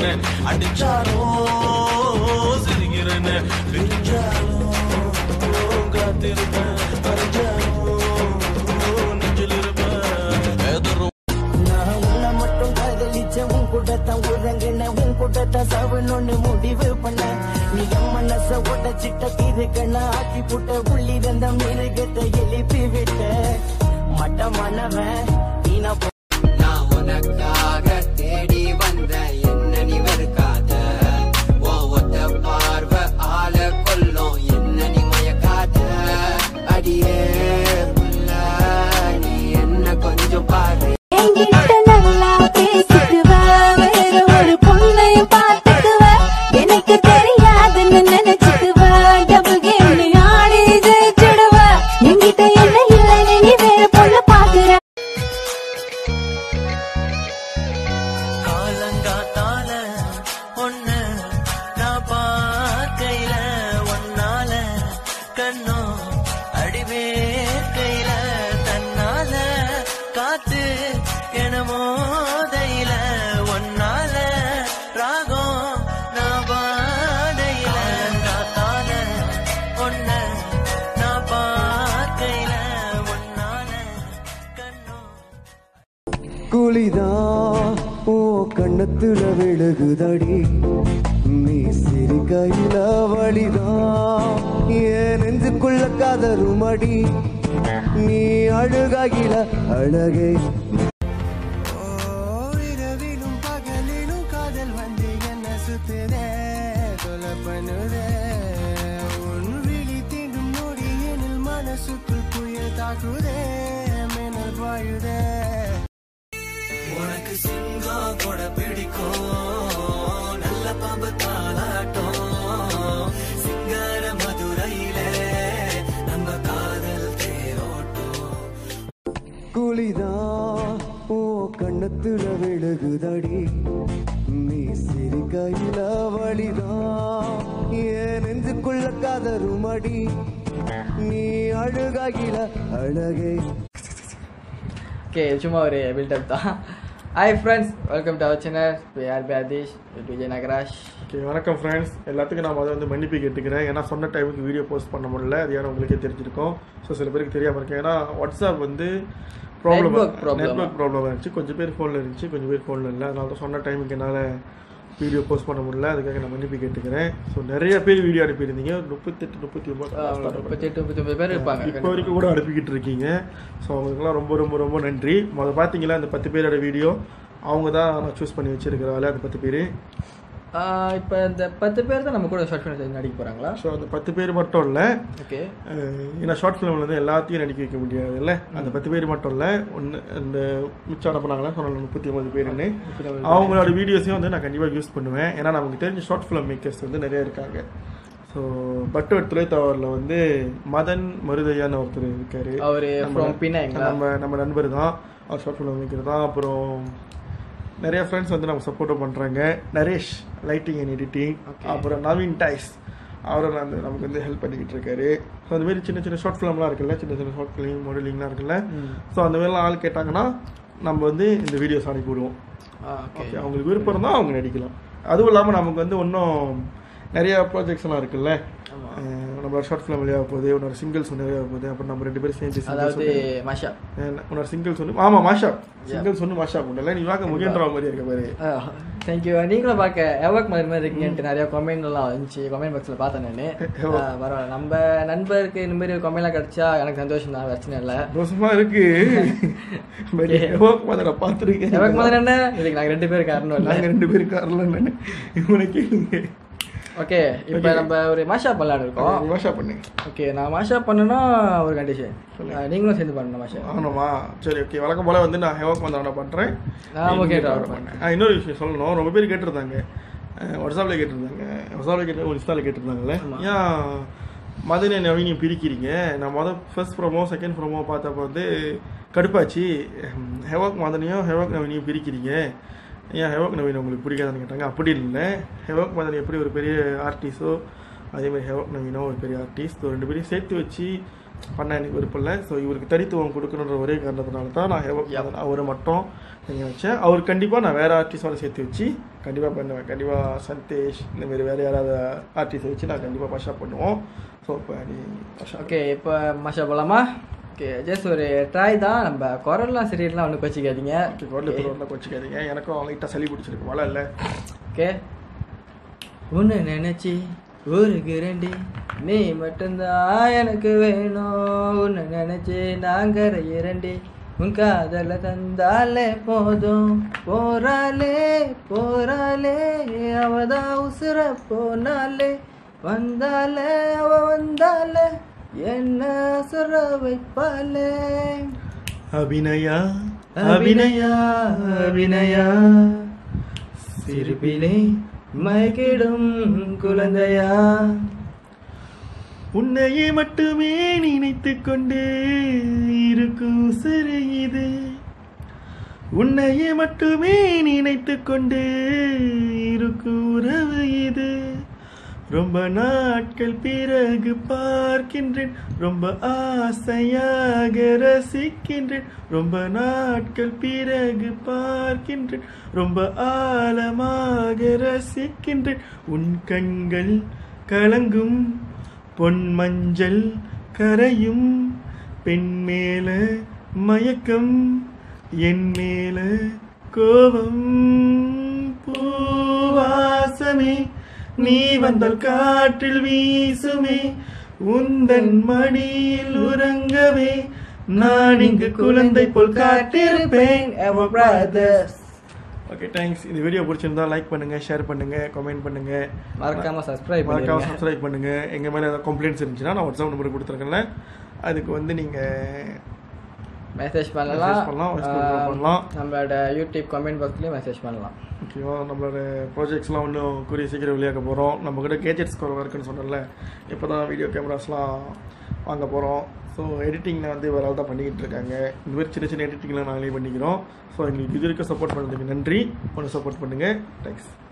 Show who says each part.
Speaker 1: அடிச்சாலும் சிரிக்கிறேன்னு பிரிஞ்சாலும் காத்திருப்பேன் மறைஞ்சாலும் நெஞ்சில் இருப்பேன் எதிரும்
Speaker 2: நான் உன்னை மட்டும் காதலிச்சேன் உன் கூட தான் உறங்கினேன் உன் கூட தான் சாவணும்னு முடிவு பண்ணேன் நீ என் மனச உடச்சிட்ட திருக்கண்ண ஆக்கி புட்ட உள்ளிருந்த மிருகத்தை எழுப்பி விட்ட மட்டமானவன் வீணா போ-
Speaker 3: நான் உனக்காக தேடி வந்த என்ன நீ வெறுக்காத ஓ ஒத்த பார்வை ஆள கொல்லும் என்ன நீ மயக்காத அடியே புள்ள நீ என்ன கொஞ்சம் பாரு
Speaker 4: என்கிட்ட நல்லா பேசிக்குவ வேற ஒரு பொண்ணையும் பார்த்துக்குவ எனக்கு தெரியாதுன்னு நினைச்சுக்குவ டபுள் கேம் ஆடி ஜெயிச்சிடுவ என்கிட்ட என்ன இல்லைன்னு நீ வேற பொண்ணு பாக்குற
Speaker 1: காலங்காத்தால ஒண்ணு நான் பார்க்கையில ஒன்னால கண்ணோ அடிவேற்கையில தன்னால காத்து எனமோதையில ஒன்னால ராகம் நான் பாடையில காத்தால ஒண்ணு நான் பார்க்கையில ஒன்னால கண்ணோ
Speaker 5: குளிதான் ஓ கண்ணத்துல விழுகுதடி நீ சிரிக்கையில வழிதான் ஏன் நெஞ்சுக்குள்ள கதறுமடி நீ அழுகையில அழகே இரவிலும் பகலிலும் காதல் வந்து என்ன சுத்துதே தொலை பண்ணுதே உன் விழி தீண்டும் நொடியினில் மனசுக்குள் புயல் தாக்குதே மின்னல் பாயுதே
Speaker 1: உனக்கு சிங்கம் கூட பிடிக்கும் நல்ல பாம்பு தாளாட்டம் சிங்கார மதுரையிலே நம்ம காதல் தேரோட்டம்
Speaker 5: குளிதான் ஓ கண்ணத்துல விழுகுதடி நீ சிரிக்கையில வழிதான் ஏன் நெஞ்சுக்குள்ள கதறுமடி நீ அழுகையில அழகே
Speaker 6: ஓகே சும்மா ஒரு பில்டப் தான் hi friends welcome to our channel யார் பேதீஷ் விஜய் நகராஜ்
Speaker 7: ஓகே வணக்கம் ஃப்ரெண்ட்ஸ் எல்லாத்துக்கும் நான் முதல்ல வந்து மன்னிப்பு கேட்டுக்கிறேன் ஏன்னா சொன்ன டைமுக்கு வீடியோ போஸ்ட் பண்ண முடியல அது ஏன்னா உங்களுக்கே தெரிஞ்சிருக்கும் ஸோ சில பேருக்கு தெரியாமல் இருக்கு ஏன்னா வாட்ஸ்அப் வந்து problem
Speaker 6: Network problem.
Speaker 7: Network problem இருந்துச்சு கொஞ்சம் பேர் ஃபோனில் இருந்துச்சு கொஞ்சம் பேர் ஃபோனில் இல்லை அதனால தான் சொன்ன டைமுக்கு என்னால் வீடியோ போஸ்ட் பண்ண முடியல அதுக்காக நான் மன்னிப்பு கேட்டுக்கிறேன் ஸோ நிறைய பேர் வீடியோ அனுப்பியிருந்தீங்க முப்பத்தெட்டு முப்பத்தி ஒம்பது
Speaker 6: முப்பத்தி எட்டு முப்பத்தி ஒன்பது பேர் இருப்பாங்க
Speaker 7: இப்போ வரைக்கும் கூட அனுப்பிக்கிட்டு இருக்கீங்க ஸோ அவங்களுக்குலாம் ரொம்ப ரொம்ப ரொம்ப நன்றி முதல்ல பார்த்தீங்களா அந்த பத்து பேரோட வீடியோ அவங்க தான் நான் சூஸ் பண்ணி வச்சிருக்கிற வேலை அந்த பத்து பேர்
Speaker 6: இப்போ இந்த பத்து பேர் தான் நம்ம கூட ஷார்ட் ஃபிலிம் நடிக்க போகிறாங்களா
Speaker 7: ஸோ அந்த பத்து பேர் மட்டும் இல்லை
Speaker 6: ஓகே
Speaker 7: ஏன்னா ஷார்ட் ஃபிலிமில் வந்து எல்லாத்தையும் நடிக்க வைக்க முடியாதுல்ல அந்த பத்து பேர் மட்டும் இல்லை ஒன்று அந்த மிச்சம் அனுப்புனாங்களே சொன்ன முப்பத்தி ஒன்பது பேருன்னு அவங்களோட வீடியோஸையும் வந்து நான் கண்டிப்பாக யூஸ் பண்ணுவேன் ஏன்னா நமக்கு தெரிஞ்ச ஷார்ட் ஃபிலிம் மேக்கர்ஸ் வந்து நிறைய இருக்காங்க ஸோ பட்டு துறைத்தவரில் வந்து மதன் மருதையான்னு ஒருத்தர் இருக்காரு
Speaker 6: அவரு
Speaker 7: நம்ம-
Speaker 6: from பினாங்களா?
Speaker 7: நம்ம நம்ம நண்பர் தான் அவர் ஷார்ட் ஃபிலிம் மேக்கர் தான் அப்புறம் நிறைய ஃப்ரெண்ட்ஸ் வந்து நம்ம சப்போர்ட்டும் பண்ணுறாங்க நரேஷ் லைட்டிங் அண்ட் எடிட்டிங் அப்புறம் நவீன் டைஸ் அவரும் வந்து நமக்கு வந்து ஹெல்ப் பண்ணிக்கிட்டு இருக்காரு ஸோ அந்த மாதிரி சின்ன சின்ன ஷார்ட் ஃபிலிம்லாம் இருக்குல்ல சின்ன சின்ன ஷார்ட் ஃபிலிம் மாடலிங்லாம் இருக்குல்ல ஸோ அந்த மாதிரிலாம் ஆள் கேட்டாங்கன்னா நம்ம வந்து இந்த வீடியோஸ் அனுப்பி விடுவோம்
Speaker 6: ஓகே
Speaker 7: ஓகே அவங்களுக்கு விருப்பம் இருந்தால் அவங்க நடிக்கலாம் அதுவும் இல்லாமல் நமக்கு வந்து இன்னும் நிறைய ப்ராஜெக்ட்ஸ்லாம் இருக்குல்ல அஹ் நம்மளோட ஷார்ட் ஃபிலிம் வெளியாக போகுது இன்னொரு சிங்கிள்ஸ் ஒன்று வெளியாக போகுது அப்புறம் நம்ம ரெண்டு பேரும் சேர்ந்து singles
Speaker 6: அதாவது
Speaker 7: ஒண்ணு-
Speaker 6: மாஷா
Speaker 7: அஹ் இன்னொரு சிங்கிள்ஸ் ஒன்று ஆமாம் மாஷா சிங்கிள்ஸ் ஒன்று மாஷா உண்டல்ல நீ பார்க்க முகேந்திரா மாதிரி இருக்க பாரு
Speaker 6: தேங்க்யூ நீங்களும் பார்க்க எவக் மாதிரி மாதிரி இருக்கீங்கன்ட்டு நிறைய கமெண்ட் எல்லாம் வந்துச்சு கமெண்ட் பாக்ஸில் பார்த்தேன் நான் பரவாயில்ல நம்ம நண்பருக்கு இந்த மாதிரி கமெண்ட்லாம் கிடைச்சா எனக்கு சந்தோஷம் தான் பிரச்சனை இல்லை
Speaker 7: தோஷமா இருக்கு பட் எவக் மாதிரி பார்த்துருக்கேன்
Speaker 6: எவக் மாதிரி என்ன இதுக்கு நாங்கள் ரெண்டு பேரும் காரணம் இல்லை
Speaker 7: நாங்கள் ரெண்டு பேரும் காரலாம் இவனை கேளுங்க
Speaker 6: ஓகே இப்போ நம்ம ஒரு மாஷா பண்ணலான்னு இருக்கோம்
Speaker 7: மாஷா பண்ணு
Speaker 6: ஓகே நான் மாஷா பண்ணனா ஒரு கண்டிஷன் நீங்களும் சேர்ந்து பண்ணணும் மாஷா
Speaker 7: ஆமாம்மா சரி ஓகே வழக்கம் போல வந்து நான் ஹெவக் வந்தவன பண்ணுறேன்
Speaker 6: நான்
Speaker 7: நீ
Speaker 6: okay,
Speaker 7: இங்க
Speaker 6: நான்
Speaker 7: பண்ணேன் ஆ, இன்னொரு விஷயம் சொல்லணும் ரொம்ப பேர் கேட்டிருந்தாங்க வாட்ஸ்அப்பில் கேட்டிருந்தாங்க வாட்ஸ்அப்பில் கேட்டு ஒரு இன்ஸ்டாவில் கேட்டிருந்தாங்கல்ல ஏன் மதனை நவீனியும் பிரிக்கிறீங்க நான் மொதல் ஃபர்ஸ்ட் ப்ரோமோ செகண்ட் ப்ரோமோ பார்த்தப்ப வந்து கடுப்பாச்சு ஹெவக் மதனையும் ஹெவக் நவீனியும் பிரிக்கிறீங்க ஏன் ஹெவக் நவீன் உங்களுக்கு பிடிக்காதுன்னு கேட்டாங்க அப்படி இல்லை ஹெவக் மதன் எப்படி ஒரு பெரிய ஆர்டிஸ்டோ அதே மாதிரி ஹெவக் நவீனோ ஒரு பெரிய ஆர்டிஸ்ட் ரெண்டு பேரையும் சேர்த்து வச்சு பண்ண எனக்கு விருப்பம் இல்லை ஸோ இவருக்கு தனித்துவம் கொடுக்கணுன்ற ஒரே காரணத்தினால தான் நான் ஹேவக் அவரை மட்டும் நீங்கள் வச்சேன் அவர் கண்டிப்பாக நான் வேறு ஆர்டிஸ்டோட சேர்த்து வச்சு கண்டிப்பாக பண்ணுவேன் கண்டிப்பாக சந்தேஷ் இந்த மாதிரி வேறு யாராவது ஆர்டிஸ்ட்டை வச்சு நான் கண்டிப்பாக பஷா பண்ணுவோம் ஸோ இப்போ நீ பஷா
Speaker 6: ஓகே இப்போ மஷா போலாமா ஓகே ஜஸ்ட் ஒரு ட்ரை தான் நம்ம குரல்லாம் சரியில்லாம் ஒன்றும் வச்சுக்காதீங்க
Speaker 7: ரோட்டில் ரோட்டில் கொச்சிக்காதீங்க எனக்கும் லைட்டாக சளி பிடிச்சிருக்கு மழை இல்லை
Speaker 6: ஓகே உன்னை நினைச்சி ஊருக்கு ரெண்டி நீ மட்டும்தான் எனக்கு வேணும் உன்னை நினைச்சி நாங்கள் இரண்டி உன் காதல தந்தாலே போதும் போறாளே போறாளே அவதான் உசுர போனாலே வந்தாலே அவ வந்தாலே என்ன சுர வைப்பாளே
Speaker 7: அபிநயா
Speaker 6: அபிநயா அபிநயா சிரிப்பிலே மயக்கிடும் குழந்தையா
Speaker 7: உன்னையே மட்டுமே நினைத்து கொண்டு இருக்கும் சிறு இது உன்னையே மட்டுமே நினைத்து கொண்டு இருக்கும் உறவு இது ரொம்ப நாட்கள் பிறகு பார்க்கின்றேன் ரொம்ப ஆசையாக ரசிக்கின்றேன் ரொம்ப நாட்கள் பிறகு பார்க்கின்றேன் ரொம்ப ஆழமாக ரசிக்கின்றேன் உன் கண்கள் கலங்கும் பொன் மஞ்சள் கரையும் பெண் மேல மயக்கம் என் மேல கோபம் பூவாசமே நீ வந்தால் காற்றில் வீசுமே உந்தன் மடியில் உறங்கவே நான் இங்கு குழந்தை போல் காத்திருப்பேன்
Speaker 6: Our brothers.
Speaker 7: ஓகே தேங்க்ஸ் இந்த வீடியோ பிடிச்சிருந்தா லைக் பண்ணுங்க ஷேர் பண்ணுங்க கமெண்ட் பண்ணுங்க
Speaker 6: மறக்காம சப்ஸ்கிரைப்
Speaker 7: மறக்காம
Speaker 6: பண்ணிருங்க
Speaker 7: சப்ஸ்கிரைப் பண்ணுங்க எங்க மேல ஏதாவது கம்ப்ளைண்ட்ஸ் இருந்துச்சுன்னா நான் வாட்ஸ்அப் நம்பர் கொடுத்துருக்கேன்ல அதுக்கு வந்து நீங்க
Speaker 6: மெசேஜ் பண்ணலாம்
Speaker 7: Message பண்ணலாம், voice note
Speaker 6: ஆஹ்,
Speaker 7: பண்ணலாம்.
Speaker 6: நம்மளோட யூடியூப் கமெண்ட் பாக்ஸ்லயும் மெசேஜ் பண்ணலாம்
Speaker 7: ஓகேவா நம்மளோட ப்ராஜெக்ட்ஸ்லாம் இன்னும் கூடிய சீக்கிரம் வெளியாக போகிறோம் நம்ம கிட்ட கேஜெட்ஸ் குறவாக இருக்குன்னு சொன்னல இப்போ தான் வீடியோ கேமராஸ்லாம் வாங்க போகிறோம் ஸோ எடிட்டிங்கில் வந்து ஒரு ஆள் தான் பண்ணிக்கிட்டு இருக்காங்க இந்த மாதிரி சின்ன சின்ன எடிட்டிங்லாம் நாங்களே பண்ணிக்கிறோம் ஸோ எங்களுக்கு இது வரைக்கும் சப்போர்ட் பண்ணதுக்கு நன்றி ஒன்று சப்போர்ட் பண்ணுங்கள் தேங்க்ஸ்